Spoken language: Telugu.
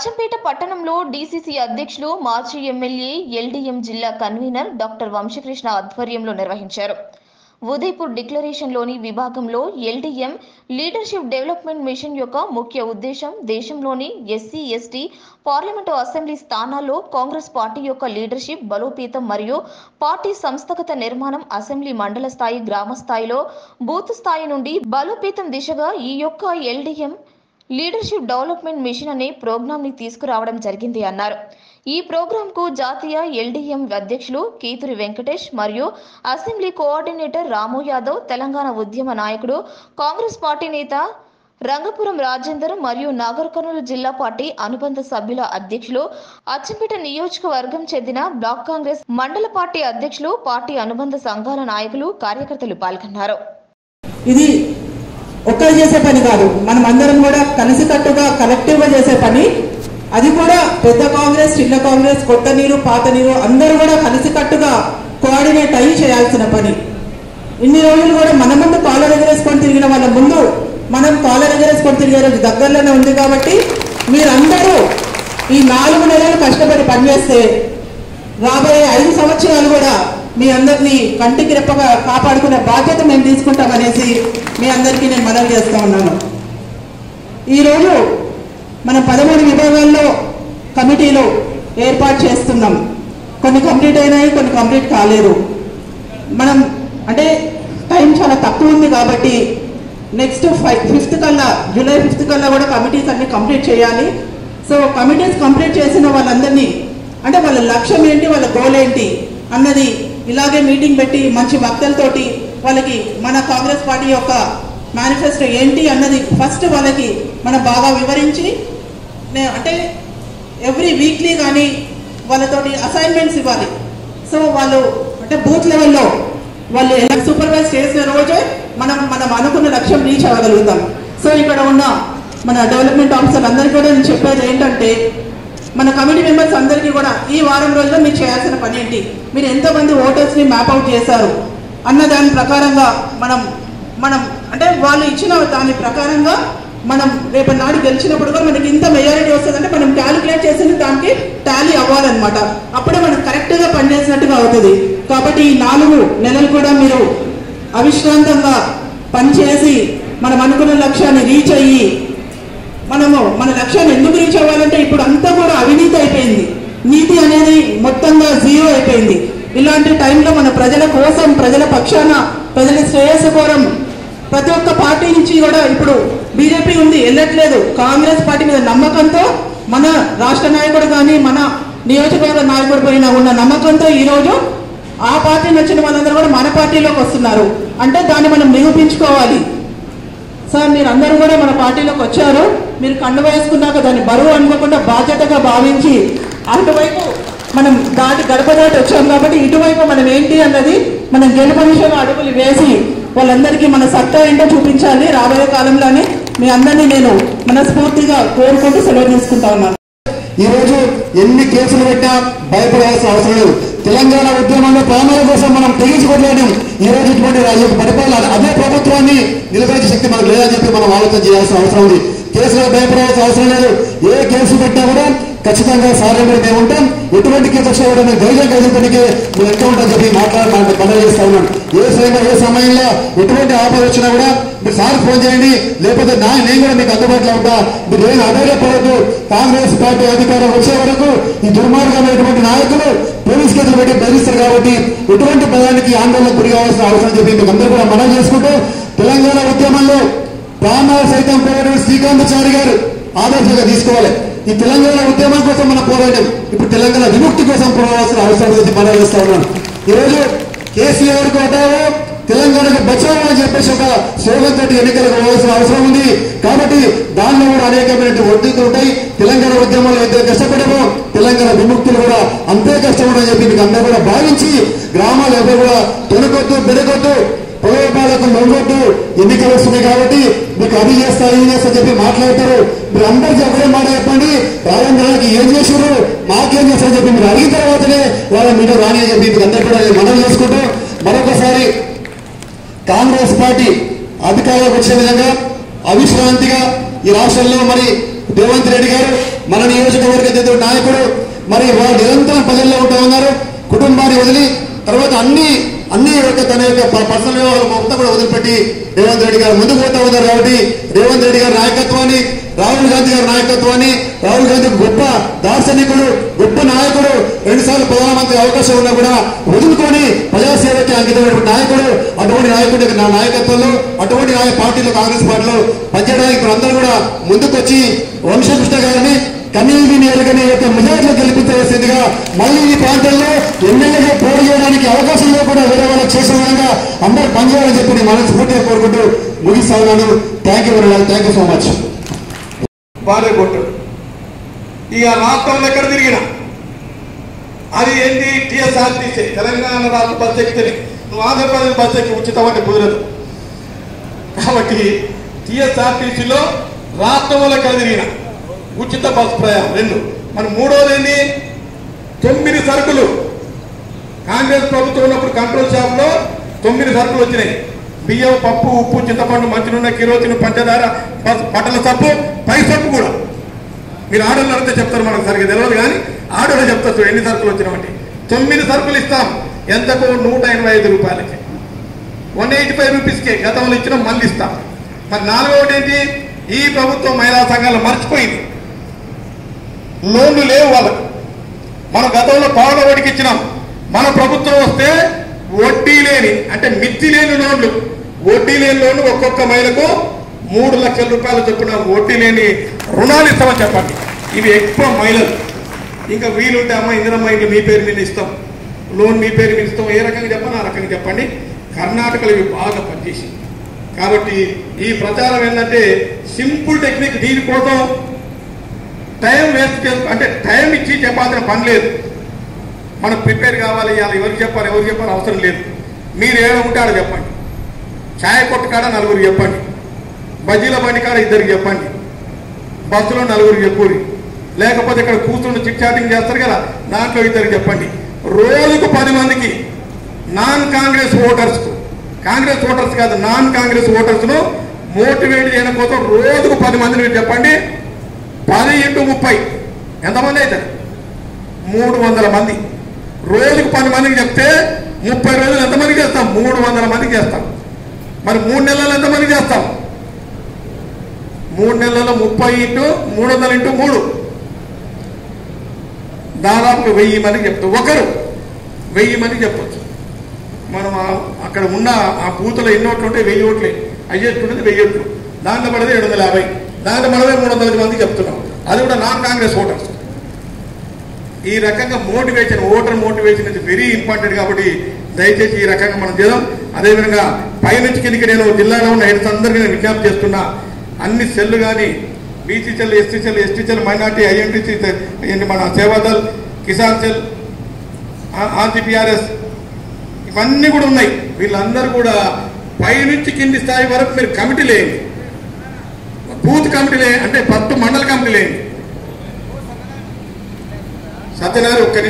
అచ్చంపేట పట్టణంలో డీసీసీ అధ్యక్షులు మాజీ ఎమ్మెల్యే ఎల్డీఎం జిల్లా కన్వీనర్ డాక్టర్ వంశకృష్ణ ఆధ్వర్యంలో నిర్వహించారు ఉదయపూర్ డిక్లరేషన్లోని విభాగంలో ఎల్డీఎం లీడర్షిప్ డెవలప్మెంట్ మిషన్ యొక్క ముఖ్య ఉద్దేశం దేశంలోని ఎస్సీ ఎస్టీ పార్లమెంటు అసెంబ్లీ స్థానాల్లో కాంగ్రెస్ పార్టీ యొక్క లీడర్షిప్ బలోపేతం మరియు పార్టీ సంస్థాగత నిర్మాణం అసెంబ్లీ మండల స్థాయి గ్రామ స్థాయిలో బూత్ స్థాయి నుండి బలోపేతం దిశగా ఈ యొక్క ఎల్డీఎం లీడర్షిప్ డెవలప్మెంట్ మిషన్ అనే ప్రోగ్రామ్ ని తీసుకురావడం జరిగింది అన్నారు ఈ ప్రోగ్రామ్ కు జాతీయ ఎల్డీఎం అధ్యక్షులు కీతురి వెంకటేష్ మరియు అసెంబ్లీ కోఆర్డినేటర్ రాము యాదవ్ తెలంగాణ ఉద్యమ నాయకుడు కాంగ్రెస్ పార్టీ నేత రంగపురం రాజేందర్ మరియు నాగర్ కర్నూలు జిల్లా పార్టీ అనుబంధ సభ్యుల అధ్యక్షులు అచ్చంపేట నియోజకవర్గం చెందిన బ్లాక్ కాంగ్రెస్ మండల పార్టీ అధ్యక్షులు పార్టీ అనుబంధ సంఘాల నాయకులు కార్యకర్తలు పాల్గొన్నారు ఇది ఒక్కరు చేసే పని కాదు మనం అందరం కూడా కలిసికట్టుగా కలెక్టివ్ గా చేసే పని అది కూడా పెద్ద కాంగ్రెస్ చిన్న కాంగ్రెస్ కొత్త నీరు పాత నీరు అందరూ కూడా కలిసికట్టుగా కోఆర్డినేట్ అయ్యి చేయాల్సిన పని ఇన్ని రోజులు కూడా మన ముందు కాలర్ ఎగరేసుకొని తిరిగిన వాళ్ళ ముందు మనం కాలర్ ఎగరేసుకొని తిరిగే రోజు దగ్గరలోనే ఉంది కాబట్టి మీరందరూ ఈ నాలుగు నెలలు కష్టపడి పనిచేస్తే రాబోయే ఐదు సంవత్సరాలు కూడా మీ అందరినీ కంటికి రెప్పగా కాపాడుకునే బాధ్యత మేము తీసుకుంటామనేసి మీ అందరికీ నేను మనవి చేస్తా ఉన్నాను ఈరోజు మనం పదమూడు విభాగాల్లో కమిటీలు ఏర్పాటు చేస్తున్నాం కొన్ని కంప్లీట్ అయినాయి కొన్ని కంప్లీట్ కాలేదు మనం అంటే టైం చాలా తక్కువ ఉంది కాబట్టి నెక్స్ట్ ఫైవ్ ఫిఫ్త్ కల్లా జూలై ఫిఫ్త్ కల్లా కూడా కమిటీస్ అన్ని కంప్లీట్ చేయాలి సో కమిటీస్ కంప్లీట్ చేసిన వాళ్ళందరినీ అంటే వాళ్ళ లక్ష్యం ఏంటి వాళ్ళ గోల్ ఏంటి అన్నది ఇలాగే మీటింగ్ పెట్టి మంచి వక్తలతోటి వాళ్ళకి మన కాంగ్రెస్ పార్టీ యొక్క మేనిఫెస్టో ఏంటి అన్నది ఫస్ట్ వాళ్ళకి మనం బాగా వివరించి నే- అంటే ఎవ్రీ వీక్లీ కానీ వాళ్ళతోటి అసైన్మెంట్స్ ఇవ్వాలి సో వాళ్ళు అంటే బూత్ లెవెల్లో వాళ్ళు ఎలా సూపర్వైజ్ చేసిన రోజే మనం మనం అనుకున్న లక్ష్యం రీచ్ అవ్వగలుగుతాం సో ఇక్కడ ఉన్న మన డెవలప్మెంట్ ఆఫీసర్ అందరికీ కూడా నేను చెప్పేది ఏంటంటే మన కమిటీ మెంబర్స్ అందరికీ కూడా ఈ వారం రోజుల్లో మీరు చేయాల్సిన పని ఏంటి మీరు ఎంతమంది ఓటర్స్ని మ్యాప్ అవుట్ చేశారు అన్న దాని ప్రకారంగా మనం మనం అంటే వాళ్ళు ఇచ్చిన దాని ప్రకారంగా మనం రేపు నాడు గెలిచినప్పుడు కూడా మనకి ఇంత మెజారిటీ వస్తుందంటే మనం క్యాలిక్యులేట్ చేసిన దానికి టాలీ అవ్వాలన్నమాట అప్పుడే మనం కరెక్ట్గా పనిచేసినట్టుగా అవుతుంది కాబట్టి ఈ నాలుగు నెలలు కూడా మీరు అవిశ్రాంతంగా పనిచేసి మనం అనుకున్న లక్ష్యాన్ని రీచ్ అయ్యి మనము మన లక్ష్యాన్ని ఎందుకు రీచ్ అవ్వాలంటే ఇప్పుడు అంతా కూడా అవినీతి అయిపోయింది నీతి అనేది మొత్తంగా జీరో అయిపోయింది ఇలాంటి టైంలో మన ప్రజల కోసం ప్రజల పక్షాన ప్రజల శ్రేయస్సు కోరం ప్రతి ఒక్క పార్టీ నుంచి కూడా ఇప్పుడు బీజేపీ ఉంది వెళ్ళట్లేదు కాంగ్రెస్ పార్టీ మీద నమ్మకంతో మన రాష్ట్ర నాయకుడు కానీ మన నియోజకవర్గ నాయకుడు పైన ఉన్న నమ్మకంతో ఈరోజు ఆ పార్టీ నచ్చిన వాళ్ళందరూ కూడా మన పార్టీలోకి వస్తున్నారు అంటే దాన్ని మనం నిరూపించుకోవాలి సార్ మీరు అందరూ కూడా మన పార్టీలోకి వచ్చారు మీరు కండు వేసుకున్నాక దాన్ని బరువు అనుకోకుండా బాధ్యతగా భావించి అటువైపు మనం దాటి గడప దాటి వచ్చాం కాబట్టి ఇటువైపు మనం ఏంటి అన్నది మనం గెలుపు విషయంలో అడుగులు వేసి వాళ్ళందరికీ మన సత్తా ఏంటో చూపించాలి రాబోయే కాలంలోనే మీ అందరినీ నేను మనస్ఫూర్తిగా కోరుకుంటూ సెలవు తీసుకుంటా ఉన్నాను ఈ రోజు ఎన్ని కేసులు పెట్టినా భయపడాల్సిన అవసరం లేదు తెలంగాణ ఉద్యమంలో ప్రాణాల కోసం మనం తెగించుకోలేము ఈ రోజు ఇటువంటి ఈ యొక్క పరిపాలన అదే ప్రభుత్వాన్ని నిలబెట్టే శక్తి మనకు లేదని చెప్పి మనం ఆలోచన చేయాల్సిన అవసరం ఉంది కేసులో భయపడాల్సిన అవసరం లేదు ఏ కేసు పెట్టినా కూడా ఖచ్చితంగా సార్లు మేము ఉంటాం ఎటువంటి కేసు వచ్చినా కూడా మేము ధైర్యంగా ఎదుర్కొనికే మేము ఎంత ఉంటామని చెప్పి మాట్లాడడానికి పనులు చేస్తా ఉన్నాం ఏ సమయంలో ఏ సమయంలో ఎటువంటి ఆపద వచ్చినా కూడా మీరు సార్ ఫోన్ చేయండి లేకపోతే నా నేను కూడా మీకు అందుబాటులో ఉంటా మీరు ఏం అధైర్యపడద్దు కాంగ్రెస్ పార్టీ అధికారం వచ్చే వరకు ఈ దుర్మార్గమైనటువంటి నాయకులు పోలీస్ కేసులు పెట్టి బెదిరిస్తారు కాబట్టి ఎటువంటి భయానికి ఆందోళనకు గురి కావాల్సిన అవసరం చెప్పి మీకు అందరూ కూడా మనం చేసుకుంటూ తెలంగాణ ఉద్యమంలో ప్రాణాలు సైతం పోరాడిన శ్రీకాంతాచారి గారు ఆదర్శంగా తీసుకోవాలి ఈ తెలంగాణ ఉద్యమం కోసం మన పోరాటం ఇప్పుడు తెలంగాణ విముక్తి కోసం పోరాడాల్సిన అవసరం గురించి మనం చేస్తా ఉన్నాం ఈరోజు కేసీఆర్ కోటాలో తెలంగాణకు బచావు అని చెప్పేసి ఒక స్లోగన్ తోటి ఎన్నికలకు పోవాల్సిన అవసరం ఉంది కాబట్టి దానిలో కూడా అనేకమైన ఒత్తిళ్ళు ఉంటాయి తెలంగాణ ఉద్యమంలో ఎంత కష్టపడమో తెలంగాణ విముక్తులు కూడా అంతే కష్టపడని చెప్పి మీకు అందరూ కూడా భావించి గ్రామాలు ఎవరు కూడా తొనకొద్దు బెరగొద్దు ప్రలోభాలకు లొంగొద్దు ఎన్నికలు వస్తున్నాయి కాబట్టి మీకు అది చేస్తా ఇది చేస్తా చెప్పి మాట్లాడతారు మీరు అందరికీ ఒకటే మాట చెప్పండి రాజేంద్రానికి ఏం చేశారు మాకేం చేశారని చెప్పి మీరు అడిగిన తర్వాతనే వాళ్ళ మీద రాని అని చెప్పి మీకు అందరికీ కూడా నేను మనవి చేసుకుంటూ మరొకసారి కాంగ్రెస్ పార్టీ అధికారంలోకి వచ్చే విధంగా అవిశ్రాంతిగా ఈ రాష్ట్రంలో మరి రేవంత్ రెడ్డి గారు మన నియోజకవర్గ చెందిన నాయకుడు మరి వారు నిరంతరం ప్రజల్లో ఉంటూ ఉన్నారు కుటుంబాన్ని వదిలి తర్వాత అన్ని అన్ని యొక్క తన యొక్క ప- పర్సనల్ వ్యవహారాలు మొత్తం కూడా వదిలిపెట్టి రేవంత్ రెడ్డి గారు ముందుకు పోతా ఉన్నారు కాబట్టి రేవంత్ రెడ్డి గారి నాయకత్వాన్ని రాహుల్ గాంధీ గారి నాయకత్వాన్ని రాహుల్ గాంధీ గొప్ప దార్శనికుడు గొప్ప నాయకుడు రెండు సార్లు ప్రధానమంత్రి అవకాశం ఉన్నా కూడా వదులుకొని ప్రజాసేవకి అంకితమైన నాయకుడు అటువంటి నాయకుడి నా నాయకత్వంలో అటువంటి నాయక పార్టీలో కాంగ్రెస్ పార్టీలో పనిచేయడానికి ఇప్పుడు అందరూ కూడా ముందుకొచ్చి వంశకృష్ణ గారిని కనీవిని ఎరగని యొక్క మెజార్టీలో గెలిపించవలసిందిగా మళ్ళీ ఈ ప్రాంతంలో ఎమ్మెల్యేగా పోటీ చేయడానికి అవకాశం లేకుండా వేరే వాళ్ళకి చేసే విధంగా అందరూ పనిచేయాలని చెప్పి నేను మనస్ఫూర్తిగా కోరుకుంటూ ముగిస్తా ఉన్నాను thank you very thank you so much భార్య కొట్టాడు ఇక రాష్ట్రంలో ఎక్కడ తిరిగిన అది ఏంటి టీఎస్ఆర్టీసీ తెలంగాణ రాష్ట్ర బస్ ఎక్కితే నువ్వు ఆంధ్రప్రదేశ్ బస్ ఎక్కి ఉచితం అంటే కుదరదు కాబట్టి టీఎస్ఆర్టీసీలో రాష్ట్రంలో ఎక్కడ తిరిగిన ఉచిత బస్ ప్రయాణం రెండు మరి మూడోది ఏంటి తొమ్మిది సరుకులు కాంగ్రెస్ ప్రభుత్వం ఉన్నప్పుడు కంట్రోల్ షాప్ లో తొమ్మిది సరుకులు వచ్చినాయి బియ్యం పప్పు ఉప్పు చింతపండు మంచినూనె కిరోసిన్ పంచదార బస్- బట్టల సబ్బు పై సబ్బు కూడా మీరు ఆడోళ్ళు అడిగితే చెప్తారు మనకు సరిగ్గా తెలియదు కానీ ఆడోళ్ళు చెప్తారు చూడు ఎన్ని సరుకులు వచ్చినామంటే తొమ్మిది సరుకులు ఇస్తాం ఎంతకు నూట ఎనభై ఐదు రూపాయలకి వన్ ఎయిటీ ఫైవ్ రూపీస్కి గతంలో ఇచ్చిన మళ్ళీ ఇస్తాం మరి నాలుగవది ఏంటి ఈ ప్రభుత్వం మహిళా సంఘాలు మర్చిపోయింది లోన్లు లేవు వాళ్ళకు మనం గతంలో పావుల వడ్డీకి ఇచ్చినాం మన ప్రభుత్వం వస్తే వడ్డీ లేని అంటే మిత్తి లేని లోన్లు వడ్డీ లేని లోన్లు ఒక్కొక్క మహిళకు మూడు లక్షల రూపాయలు చొప్పున వడ్డీ లేని రుణాలు ఇస్తామని చెప్పండి ఇవి ఎక్కువ మహిళలు ఇంకా వీలుంటే అమ్మ ఇందిరమ్మ ఇంట్లో మీ పేరు మీద ఇస్తాం లోన్ మీ పేరు మీద ఇస్తాం ఏ రకంగా చెప్పండి ఆ రకంగా చెప్పండి కర్ణాటకలో ఇవి బాగా పనిచేసి కాబట్టి ఈ ప్రచారం ఏంటంటే సింపుల్ టెక్నిక్ దీనికోసం టైం వేస్ట్ చేసు అంటే టైం ఇచ్చి చెప్పాల్సిన పని లేదు మనం ప్రిపేర్ కావాలి ఇవాళ ఎవరికి చెప్పాలి ఎవరికి చెప్పాలి అవసరం లేదు మీరు ఏడ ఉంటే ఆడ చెప్పండి ఛాయ్ కొట్టు కాడ నలుగురు చెప్పండి బజ్జీల బండి కాడ ఇద్దరికి చెప్పండి బస్సులో నలుగురు చెప్పురి లేకపోతే ఇక్కడ కూర్చుని చిట్ చాటింగ్ చేస్తారు కదా దాంట్లో ఇద్దరికి చెప్పండి రోజుకు పది మందికి నాన్ కాంగ్రెస్ ఓటర్స్కు కాంగ్రెస్ ఓటర్స్ కాదు నాన్ కాంగ్రెస్ ఓటర్స్ను మోటివేట్ చేయడం కోసం రోజుకు పది మందిని మీరు చెప్పండి పది ఇంటూ ముప్పై ఎంతమంది అవుతారు మూడు వందల మంది రోజుకు పది మందికి చెప్తే ముప్పై రోజులు ఎంతమందికి చేస్తాం మూడు వందల మందికి చేస్తాం మరి మూడు నెలలు ఎంతమందికి చేస్తాం మూడు నెలల్లో ముప్పై ఇంటూ మూడు వందల ఇంటూ మూడు దాదాపు వెయ్యి మందికి చెప్తాం ఒకరు వెయ్యి మందికి చెప్పొచ్చు మనం ఆ- అక్కడ ఉన్న ఆ బూతులో ఎన్ని ఓట్లు ఉంటే వెయ్యి ఓట్లే అయ్యేట్టున్నది వెయ్యి ఓట్లు దాంట్లో పడితే ఏడు వందల యాభై దాంట్లో మనమే మూడు వందల మందికి చెప్తున్నాం అది కూడా నాన్ కాంగ్రెస్ ఓటర్స్ ఈ రకంగా motivation voter motivation is very important కాబట్టి దయచేసి ఈ రకంగా మనం చేద్దాం అదేవిధంగా పైనుంచి కిందికి నేను జిల్లాలో ఉన్న హెడ్స్ అందరికీ నేను విజ్ఞప్తి చేస్తున్నా అన్ని సెల్లు కానీ BC cell ST cell ST cell minority INTC మన సేవాదల్ కిసాన్ సెల్ ఆర్టీపీఆర్ఎస్ ఇవన్నీ కూడా ఉన్నాయి వీళ్ళందరూ కూడా పైనుంచి కింది స్థాయి వరకు మీరు కమిటీ లేని బూత్ కమిటీలే అంటే పట్టు మండల కమిటీ లేని సత్యనారాయణ ఒక్క